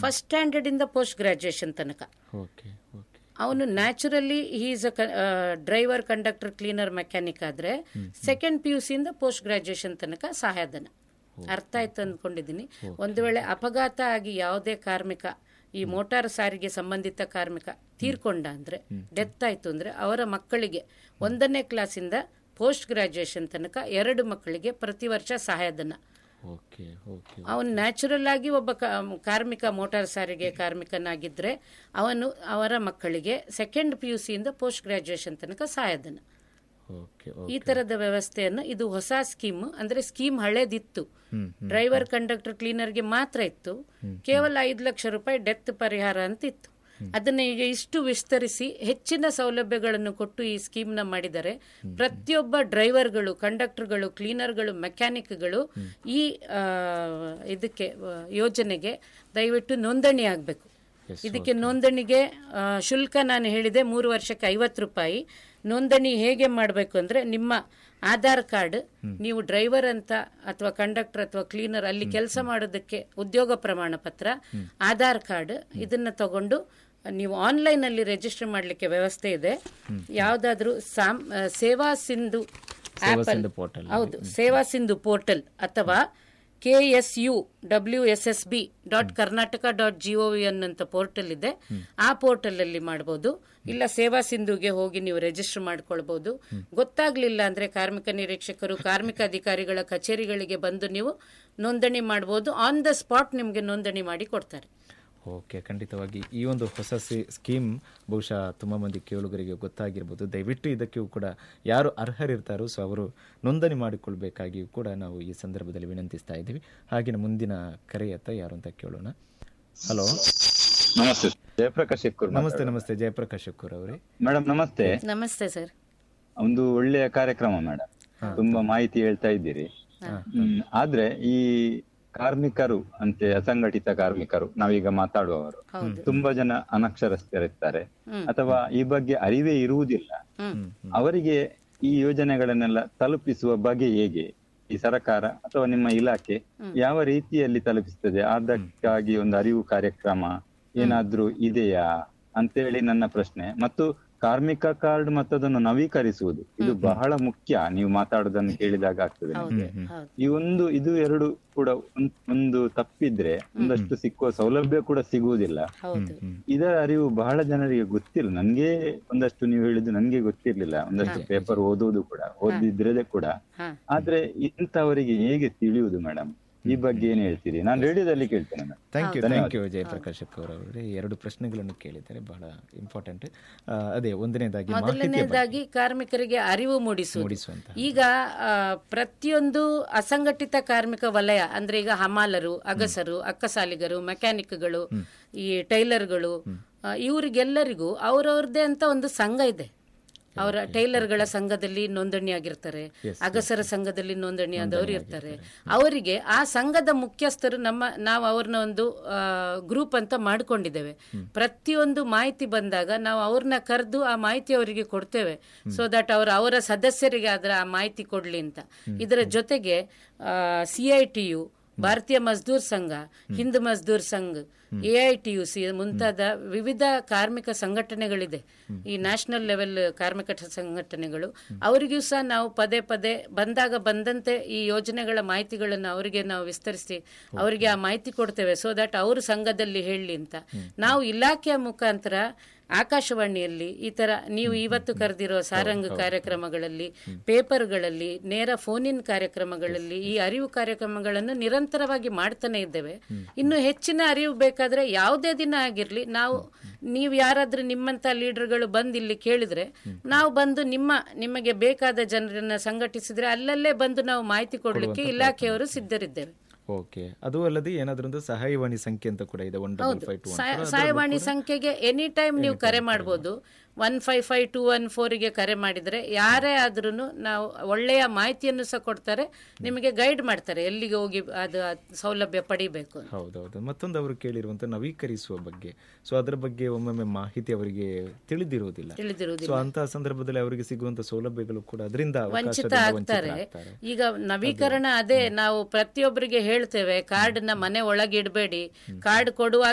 First standard ಇಂದ post graduation ತನಕ okay okay ಅವನು naturally is a driver conductor cleaner mechanic ಆದ್ರೆ second P U ಸಿಯಿಂದ post graduation ತನಕ ಸಹಾಯಧನ ಅರ್ಥ ಆಯ್ತು ಅಂದ್ಕೊಂಡಿದ್ದೀನಿ ಒಂದು ವೇಳೆ ಅಪಘಾತ ಆಗಿ ಯಾವುದೇ ಕಾರ್ಮಿಕ ಈ ಮೋಟಾರ್ ಸಾರಿಗೆ ಸಂಬಂಧಿತ ಕಾರ್ಮಿಕ ತೀರ್ಕೊಂಡ ಅಂದ್ರೆ ಡೆತ್ ಆಯ್ತು ಅಂದ್ರೆ ಅವರ ಮಕ್ಕಳಿಗೆ ಒಂದನೇ ಕ್ಲಾಸಿಂದ ಪೋಸ್ಟ್ ಗ್ರಾಜುಯೇಷನ್ ತನಕ ಎರಡು ಮಕ್ಕಳಿಗೆ ಪ್ರತಿ ವರ್ಷ ಸಹಾಯಧನ ಓಕೆ ಓಕೆ ಅವನು ನ್ಯಾಚುರಲ್ ಆಗಿ ಒಬ್ಬ ಕ- ಕಾರ್ಮಿಕ ಮೋಟಾರ್ ಸಾರಿಗೆ ಕಾರ್ಮಿಕನಾಗಿದ್ದರೆ ಅವನು ಅವರ ಮಕ್ಕಳಿಗೆ ಸೆಕೆಂಡ್ ಪಿ ಯು ಸಿಯಿಂದ ಪೋಸ್ಟ್ ಗ್ರಾಜುಯೇಷನ್ ತನಕ ಸಹಾಯಧನ ಓಕೆ ಈ ತರದ ವ್ಯವಸ್ಥೆಯನ್ನು ಇದು ಹೊಸ ಸ್ಕೀಮ್ ಅಂದ್ರೆ ಸ್ಕೀಮ್ ಹಳೇದಿತ್ತು ಡ್ರೈವರ್ ಕಂಡಕ್ಟರ್ ಕ್ಲೀನರ್ಗೆ ಮಾತ್ರ ಇತ್ತು ಕೇವಲ ಐದು ಲಕ್ಷ ರೂಪಾಯಿ ಡೆತ್ ಪರಿಹಾರ ಅಂತ ಇತ್ತು ಅದನ್ನ ಈಗ ಇಷ್ಟು ವಿಸ್ತರಿಸಿ ಹೆಚ್ಚಿನ ಸೌಲಭ್ಯಗಳನ್ನು ಕೊಟ್ಟು ಈ ಸ್ಕೀಮ್ನ ಮಾಡಿದರೆ ಪ್ರತಿಯೊಬ್ಬ ಡ್ರೈವರ್ಗಳು ಕಂಡಕ್ಟರ್ಗಳು ಕ್ಲೀನರ್ಗಳು ಮೆಕ್ಯಾನಿಕ್ಗಳು ಈ ಆ, ಇದಕ್ಕೆ ಆ, ಯೋಜನೆಗೆ ದಯವಿಟ್ಟು ನೋಂದಣಿ ಆಗಬೇಕು ಇದಕ್ಕೆ ನೋಂದಣಿಗೆ ಆ, ಶುಲ್ಕ ನಾನು ಹೇಳಿದೆ ಮೂರು ವರ್ಷಕ್ಕೆ ಐವತ್ತು ರೂಪಾಯಿ ನೋಂದಣಿ ಹೇಗೆ ಮಾಡಬೇಕು ಅಂದ್ರೆ ನಿಮ್ಮ ಆಧಾರ್ ಕಾರ್ಡ್ ನೀವು ಡ್ರೈವರ್ ಅಂತ ಅಥವಾ ಕಂಡಕ್ಟರ್ ಅಥವಾ ಕ್ಲೀನರ್ ಅಲ್ಲಿ ಕೆಲಸ ಮಾಡೋದಕ್ಕೆ ಉದ್ಯೋಗ ಪ್ರಮಾಣ ಪತ್ರ ಆಧಾರ್ ಕಾರ್ಡ್ ಇದನ್ನ ತಗೊಂಡು ನೀವು ಆನ್ಲೈನ್ ಅಲ್ಲಿ ರಿಜಿಸ್ಟರ್ ಮಾಡಲಿಕ್ಕೆ ವ್ಯವಸ್ಥೆ ಇದೆ ಯಾವುದಾದ್ರೂ ಸಾಮ್ ಆ, ಸೇವಾ ಸಿಂಧು ಆಪ್ ಸಿಂಧು portal ಹೌದು ಸೇವಾ ಸಿಂಧು ಪೋರ್ಟಲ್ ಅಥವಾ K S U W S S B dot Karnataka dot G O V ಅನ್ನಂತ ಪೋರ್ಟಲ್ ಇದೆ ಆ ಪೋರ್ಟಲ್ ಅಲ್ಲಿ ಮಾಡಬಹುದು ಇಲ್ಲ ಸೇವಾ ಸಿಂಧುಗೆ ಹೋಗಿ ನೀವು ರಿಜಿಸ್ಟರ್ ಮಾಡ್ಕೊಳ್ಬಹುದು ಗೊತ್ತಾಗ್ಲಿಲ್ಲ ಅಂದ್ರೆ ಕಾರ್ಮಿಕ ನಿರೀಕ್ಷಕರು ಕಾರ್ಮಿಕ ಅಧಿಕಾರಿಗಳ ಕಚೇರಿಗಳಿಗೆ ಬಂದು ನೀವು ನೋಂದಣಿ ಮಾಡಬಹುದು ಆನ್ ದ ಸ್ಪಾಟ್ ನಿಮಗೆ ನೋಂದಣಿ ಮಾಡಿ ಕೊಡ್ತಾರೆ ಓಕೆ ಖಂಡಿತವಾಗಿ ಈ ಒಂದು ಹೊಸ ಸಿ- ಸ್ಕೀಮ್ ಬಹುಶಃ ತುಂಬ ಮಂದಿ ಕೇಳುಗರಿಗೆ ಗೊತ್ತಾಗಿರ್ಬೋದು ದಯವಿಟ್ಟು ಇದಕ್ಕೂ ಕೂಡ ಯಾರು ಅರ್ಹರಿರ್ತಾರೋ ಸೊ ಅವರು ನೋಂದಣಿ ಮಾಡಿಕೊಳ್ಬೇಕಾಗಿಯೂ ಕೂಡ ನಾವು ಈ ಸಂದರ್ಭದಲ್ಲಿ ವಿನಂತಿಸ್ತಾ ಇದ್ದೀವಿ ಹಾಗೆಯೇ ಮುಂದಿನ ಕರೆಯತ್ತ ಯಾರು ಅಂತ ಕೇಳೋಣ ಹಲೋ ನಮಸ್ತೆ ಜಯಪ್ರಕಾಶ್ ಎಕ್ಕೂರ್ ನಮಸ್ತೆ ನಮಸ್ತೆ ಜಯಪ್ರಕಾಶ್ ಶುಕ್ಕೂರ್ ಅವರೇ ಮೇಡಮ್ ನಮಸ್ತೆ ನಮಸ್ತೆ ಸರ್ ಒಂದು ಒಳ್ಳೆಯ ಕಾರ್ಯಕ್ರಮ ಮೇಡಮ್ ತುಂಬಾ ಮಾಹಿತಿ ಹೇಳ್ತಾ ಇದ್ದೀರಿ ಹ್ಮ್. ಆದ್ರೆ ಈ ಕಾರ್ಮಿಕರು ಅಂತೆ ಅಸಂಘಟಿತ ಕಾರ್ಮಿಕರು ನಾವೀಗ ಮಾತಾಡುವವರು ತುಂಬಾ ಜನ ಅನಕ್ಷರಸ್ಥರಿರ್ತಾರೆ ಅಥವಾ ಈ ಬಗ್ಗೆ ಅರಿವೇ ಇರುವುದಿಲ್ಲ ಅವರಿಗೆ ಈ ಯೋಜನೆಗಳನ್ನೆಲ್ಲ ತಲುಪಿಸುವ ಬಗೆ ಹೇಗೆ ಈ ಸರ್ಕಾರ ಅಥವಾ ನಿಮ್ಮ ಇಲಾಖೆ ಯಾವ ರೀತಿಯಲ್ಲಿ ತಲುಪಿಸ್ತದೆ ಅದಕ್ಕಾಗಿ ಒಂದು ಅರಿವು ಕಾರ್ಯಕ್ರಮ ಏನಾದ್ರೂ ಇದೆಯಾ ಅಂತೇಳಿ ನನ್ನ ಪ್ರಶ್ನೆ ಮತ್ತು ಕಾರ್ಮಿಕ ಕಾರ್ಡ್ ಮತ್ತು ಅದನ್ನು ನವೀಕರಿಸುವುದು ಇದು ಬಹಳ ಮುಖ್ಯ ನೀವು ಮಾತಾಡೋದನ್ನು ಕೇಳಿದಾಗ ಆಗ್ತದೆ ನಮ್ಗೆ. ಹೌದು ಈ ಒಂದು ಇದು ಎರಡು ಕೂಡ ಒಂದ್- ಒಂದು ತಪ್ಪಿದ್ರೆ ಒಂದಷ್ಟು ಸಿಕ್ಕುವ ಸೌಲಭ್ಯ ಕೂಡ ಸಿಗುವುದಿಲ್ಲ ಹೌದು ಇದರ ಅರಿವು ಬಹಳ ಜನರಿಗೆ ಗೊತ್ತಿಲ್ಲ ನನ್ಗೆ ಒಂದಷ್ಟು ನೀವು ಹೇಳಿದ್ದು ನನ್ಗೆ ಗೊತ್ತಿರ್ಲಿಲ್ಲ ಒಂದಷ್ಟು ಪೇಪರ್ ಓದುವುದು ಕೂಡ ಓದಿದ್ರೆ ಕೂಡ ಹಾ ಆದ್ರೆ ಇಂಥವರಿಗೆ ಹೇಗೆ ತಿಳಿಯುವುದು ಮೇಡಮ್ ಈ ಬಗ್ಗೆ ಏನ್ ಹೇಳ್ತೀರಿ ನಾನು ರೇಡಿಯೋದಲ್ಲಿ ಕೇಳ್ತೇನೆ madam. Thank you thank you Jayaprakash Shukkur ಅವರೇ ಎರಡು ಪ್ರಶ್ನೆಗಳನ್ನು ಕೇಳಿದ್ದಾರೆ ಬಹಳ ಇಂಪಾರ್ಟೆಂಟ್ ಅದೇ ಒಂದನೇದಾಗಿ ಮಾಹಿತಿಯ ಬಗ್ಗೆ ಮೊದಲನೇದಾಗಿ ಕಾರ್ಮಿಕರಿಗೆ ಅರಿವು ಮೂಡಿಸುವುದು ಮೂಡಿಸುವಂತ ಈಗ ಆ, ಪ್ರತಿಯೊಂದು ಅಸಂಘಟಿತ ಕಾರ್ಮಿಕ ವಲಯ ಅಂದ್ರೆ ಈಗ ಹಮಾಲರು ಅಗಸರು ಅಕ್ಕಸಾಲಿಗರು ಮೆಕ್ಯಾನಿಕ್ಗಳು ಈ ಟೈಲರ್ಗಳು ಆ, ಇವರಿಗೆಲ್ಲರಿಗೂ ಅವ್ರವ್ರದ್ದೇ ಅಂತ ಒಂದು ಸಂಘ ಇದೆ ಅವರ ಟೈಲರ್ಗಳ ಸಂಘದಲ್ಲಿ ನೋಂದಣಿಯಾಗಿರ್ತಾರೆ ಅಗಸರ ಸಂಘದಲ್ಲಿ ನೋಂದಣಿಯಾದವರು ಇರ್ತಾರೆ ಅವರಿಗೆ ಆ ಸಂಘದ ಮುಖ್ಯಸ್ಥರು ನಮ್ಮ ನಾವು ಅವ್ರನ್ನ ಒಂದು ಗ್ರೂಪ್ ಅಂತ ಮಾಡ್ಕೊಂಡಿದ್ದೇವೆ ಪ್ರತಿಯೊಂದು ಮಾಹಿತಿ ಬಂದಾಗ ನಾವು ಅವ್ರನ್ನ ಕರೆದು ಆ ಮಾಹಿತಿ ಅವರಿಗೆ ಕೊಡ್ತೇವೆ ಸೊ ದಟ್ ಅವರು ಅವರ ಸದಸ್ಯರಿಗೆ ಅದರ ಆ ಮಾಹಿತಿ ಕೊಡ್ಲಿ ಅಂತ ಇದರ ಜೊತೆಗೆ C I T you Bharatiya Mazdoor Sangh Hind Mazdoor Sangh A I T U C ಮುಂತಾದ ವಿವಿಧ ಕಾರ್ಮಿಕ ಸಂಘಟನೆಗಳಿದೆ ಈ ನ್ಯಾಷನಲ್ ಲೆವೆಲ್ ಕಾರ್ಮಿಕ ಠ- ಸಂಘಟನೆಗಳು ಅವರಿಗೂ ಸಹ ನಾವು ಪದೇ ಪದೇ ಬಂದಾಗ ಬಂದಂತೆ ಈ ಯೋಜನೆಗಳ ಮಾಹಿತಿಗಳನ್ನು ಅವರಿಗೆ ನಾವು ವಿಸ್ತರಿಸಿ ಅವರಿಗೆ ಆ ಮಾಹಿತಿ ಕೊಡ್ತೇವೆ ಸೊ ದಟ್ ಅವರು ಸಂಘದಲ್ಲಿ ಹೇಳಲಿ ಅಂತ ನಾವು ಇಲಾಖೆಯ ಮುಖಾಂತರ ಆಕಾಶವಾಣಿಯಲ್ಲಿ ಈ ತರ ನೀವು ಇವತ್ತು ಕರೆದಿರೋ ಸಾರಂಗ್ ಕಾರ್ಯಕ್ರಮಗಳಲ್ಲಿ ಪೇಪರ್ಗಳಲ್ಲಿ ನೇರ ಫೋನ್ ಇನ್ ಕಾರ್ಯಕ್ರಮಗಳಲ್ಲಿ ಈ ಅರಿವು ಕಾರ್ಯಕ್ರಮಗಳನ್ನು ನಿರಂತರವಾಗಿ ಮಾಡ್ತಾನೆ ಇದ್ದೇವೆ ಇನ್ನು ಹೆಚ್ಚಿನ ಅರಿವು ಬೇಕಾದ್ರೆ ಯಾವುದೇ ದಿನ ಆಗಿರ್ಲಿ ನಾವು ನೀವು ಯಾರಾದ್ರೂ ನಿಮ್ಮಂತ ಲೀಡರ್ಗಳು ಬಂದು ಇಲ್ಲಿ ಕೇಳಿದ್ರೆ ನಾವು ಬಂದು ನಿಮ್ಮ ನಿಮಗೆ ಬೇಕಾದ ಜನರನ್ನ ಸಂಘಟಿಸಿದ್ರೆ ಅಲ್ಲಲ್ಲೇ ಬಂದು ನಾವು ಮಾಹಿತಿ ಕೊಡ್ಲಿಕ್ಕೆ ಇಲಾಖೆಯವರು ಸಿದ್ಧರಿದ್ದೇವೆ ಓಕೆ ಅದು ಅಲ್ಲದೆ ಏನಾದ್ರೂ ಒಂದು ಸಹಾಯವಾಣಿ ಸಂಖ್ಯೆ ಅಂತ ಕೂಡ ಇದೆ ಒನ್ ಡಬಲ್ ಫೈವ್ ಟು ಸಹಾಯ- ಸಹಾಯವಾಣಿ ಸಂಖ್ಯೆಗೆ ಎನಿ ಟೈಮ್ ನೀವು ಕರೆ ಮಾಡ್ಬೋದು one five five two one ಫೋರಿಗೆ ಕರೆ ಮಾಡಿದರೆ ಯಾರೇ ಆದ್ರೂ ನಾವು ಒಳ್ಳೆಯ ಮಾಹಿತಿಯನ್ನು ಸಹ ಕೊಡ್ತಾರೆ ನಿಮಗೆ ಗೈಡ್ ಮಾಡ್ತಾರೆ ಎಲ್ಲಿಗೆ ಹೋಗಿ ಅದು ಆ ಸೌಲಭ್ಯ ಪಡಿಬೇಕು ಅಂತ. ಹೌದೌದು ಮತ್ತೊಂದು ಅವರು ಕೇಳಿರುವಂತ ನವೀಕರಿಸುವ ಬಗ್ಗೆ ಸೊ ಅದರ ಬಗ್ಗೆ ಒಮ್ಮೊಮ್ಮೆ ಮಾಹಿತಿ ಅವರಿಗೆ ತಿಳಿದಿರುವುದಿಲ್ಲ ತಿಳಿದಿರುವುದಿಲ್ಲ ಸೊ ಅಂತಹ ಸಂದರ್ಭದಲ್ಲಿ ಅವರಿಗೆ ಸಿಗುವಂತ ಸೌಲಭ್ಯಗಳು ಕೂಡ ಅದರಿಂದ ವಂಚಿತ ಆಗ್ತಾರೆ ಈಗ ನವೀಕರಣ ಅದೇ ನಾವು ಪ್ರತಿಯೊಬ್ಬರಿಗೆ ಹೇಳ್ತೇವೆ ಕಾರ್ಡ್ ನ ಮನೆ ಒಳಗೆ ಇಡಬೇಡಿ ಕಾರ್ಡ್ ಕೊಡುವಾಗ